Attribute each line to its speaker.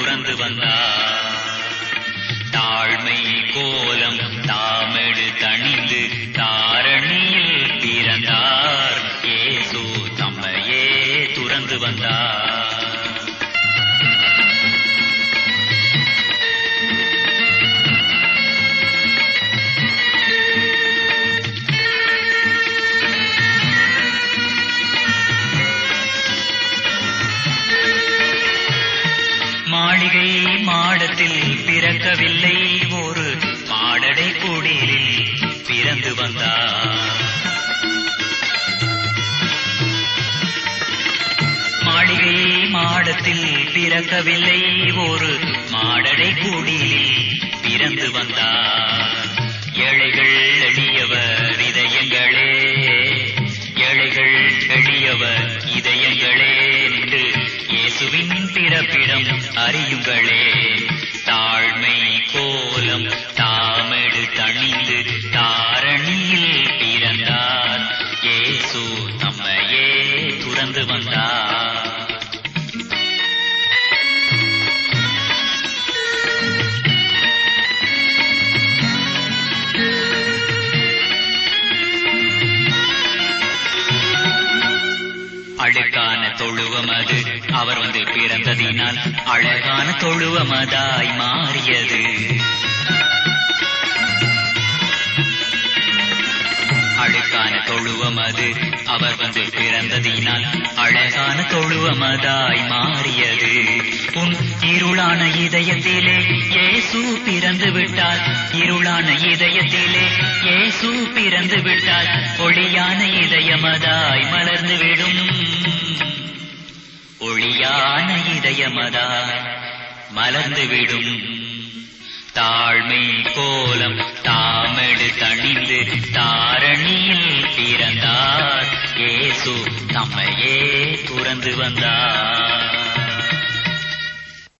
Speaker 1: துறந்து வந்தார் தாழ்மை கோலம் தாமெடு தணிந்து தாரணியில் பிறந்தார் இயேசு தம்மையே துறந்து வந்தார் மாளிகை மாடத்தில் பிறக்கவில்லை ஒரு மாடடை குடிலில் பிறந்து வந்தார் மாளிகை மாடத்தில் பிறக்கவில்லை ஒரு மாடடை குடிலில் பிறந்து வந்தார் ஏழைகள் எளியவர் இதயங்களே ஏழைகள் எளியவர் இதயங்களே என்று இயேசுவின் பிறப்பிடம் அறியுங்களே தாழ்மை கோலம் தாமெடு தணிந்து தாரணியில் பிறந்தார் இயேசு நம்மையே துறந்து வந்தார் அழுக்கான தொழுவம் அது அவர் வந்து பிறந்ததினால் அழகான தொழுவமதாய் மாறியது அழுக்கான தொழுவம் அது அவர் வந்து பிறந்ததினால் அழகான தொழுவமதாய் மாறியது உன் இருளான இதயத்திலே இயேசு பிறந்து விட்டார் இருளான இதயத்திலே இயேசு பிறந்து விட்டார் ஒளியான இதயமதாய் மலர்ந்து விடும் ஒளியான இதயமதாய் மலர்ந்து விடும் தாழ்மை கோலம் தாமெடு தணிந்து தாரணியில் பிறந்தார் இயேசு தம்மையே துறந்து வந்தார்